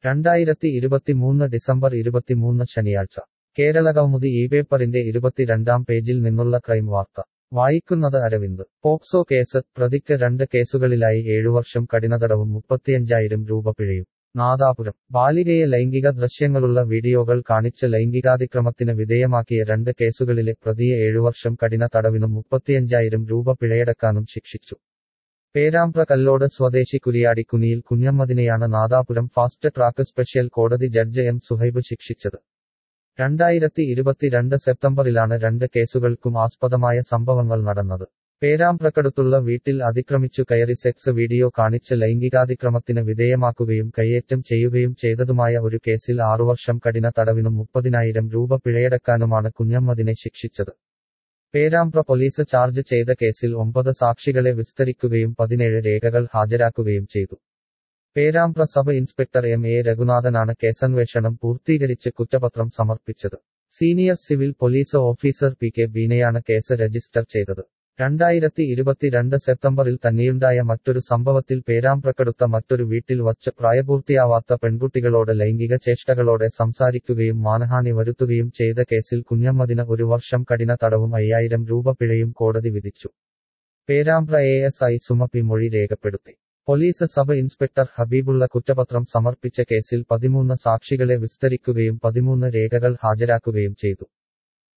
രണ്ടായിരത്തി ഇരുപത്തിമൂന്ന് ഡിസംബർ ഇരുപത്തിമൂന്ന് ശനിയാഴ്ച കേരള കൗമുദി ഈ പേപ്പറിന്റെ ഇരുപത്തിരണ്ടാം പേജിൽ നിന്നുള്ള ക്രൈം വാർത്ത വായിക്കുന്നത് അരവിന്ദ് പോക്സോ കേസ് പ്രതിക്ക് രണ്ട് കേസുകളിലായി ഏഴുവർഷം കഠിനതടവും മുപ്പത്തിയഞ്ചായിരം രൂപ പിഴയും നാദാപുരം ബാലികയെ ലൈംഗിക ദൃശ്യങ്ങളുള്ള വീഡിയോകൾ കാണിച്ച് ലൈംഗികാതിക്രമത്തിന് വിധേയമാക്കിയ രണ്ട് കേസുകളിലെ പ്രതിയെ ഏഴുവർഷം കഠിന തടവിനും മുപ്പത്തിയഞ്ചായിരം രൂപ പിഴയടക്കാനും ശിക്ഷിച്ചു പേരാമ്പ്ര കല്ലോട് സ്വദേശി കുരിയാടി കുനിയിൽ കുഞ്ഞമ്മദിനെയാണ് നാദാപുരം ഫാസ്റ്റ് ട്രാക്ക് സ്പെഷ്യൽ കോടതി ജഡ്ജ് എം സുഹൈബ് ശിക്ഷിച്ചത് രണ്ടായിരത്തി ഇരുപത്തിരണ്ട് സെപ്റ്റംബറിലാണ് രണ്ട് കേസുകൾക്കും ആസ്പദമായ സംഭവങ്ങൾ നടന്നത് പേരാമ്പ്രക്കടുത്തുള്ള വീട്ടിൽ അതിക്രമിച്ചു കയറി സെക്സ് വീഡിയോ കാണിച്ച് ലൈംഗികാതിക്രമത്തിന് വിധേയമാക്കുകയും കയ്യേറ്റം ചെയ്യുകയും ചെയ്തതുമായ ഒരു കേസിൽ ആറുവർഷം കഠിന തടവിനും മുപ്പതിനായിരം രൂപ പിഴയടക്കാനുമാണ് കുഞ്ഞമ്മദിനെ ശിക്ഷിച്ചത് പേരാമ്പ്ര പോലീസ് ചാർജ് ചെയ്ത കേസിൽ ഒമ്പത് സാക്ഷികളെ വിസ്തരിക്കുകയും പതിനേഴ് രേഖകൾ ഹാജരാക്കുകയും ചെയ്തു Perambra sub inspector M A രഘുനാഥനാണ് കേസന്വേഷണം പൂർത്തീകരിച്ച് കുറ്റപത്രം സമർപ്പിച്ചത് senior civil police officer P K ബീനയാണ് കേസ് രജിസ്റ്റർ ചെയ്തത് രണ്ടായിരത്തി ഇരുപത്തിരണ്ട് സെപ്റ്റംബറിൽ തന്നെയുണ്ടായ മറ്റൊരു സംഭവത്തിൽ പേരാമ്പ്രക്കടുത്ത മറ്റൊരു വീട്ടിൽ വച്ച് പ്രായപൂർത്തിയാവാത്ത പെൺകുട്ടികളോട് ലൈംഗിക ചേഷ്ടകളോടെ സംസാരിക്കുകയും മാനഹാനി വരുത്തുകയും ചെയ്ത കേസിൽ കുഞ്ഞമ്മദിന് ഒരു വർഷം കഠിന തടവും അയ്യായിരം രൂപ പിഴയും കോടതി വിധിച്ചു പേരാമ്പ്ര എ എസ് ഐ സുമപി മൊഴി രേഖപ്പെടുത്തി പോലീസ് സബ് ഇൻസ്പെക്ടർ ഹബീബുള്ള കുറ്റപത്രം സമർപ്പിച്ച കേസിൽ പതിമൂന്ന് സാക്ഷികളെ വിസ്തരിക്കുകയും പതിമൂന്ന് രേഖകൾ ഹാജരാക്കുകയും ചെയ്തു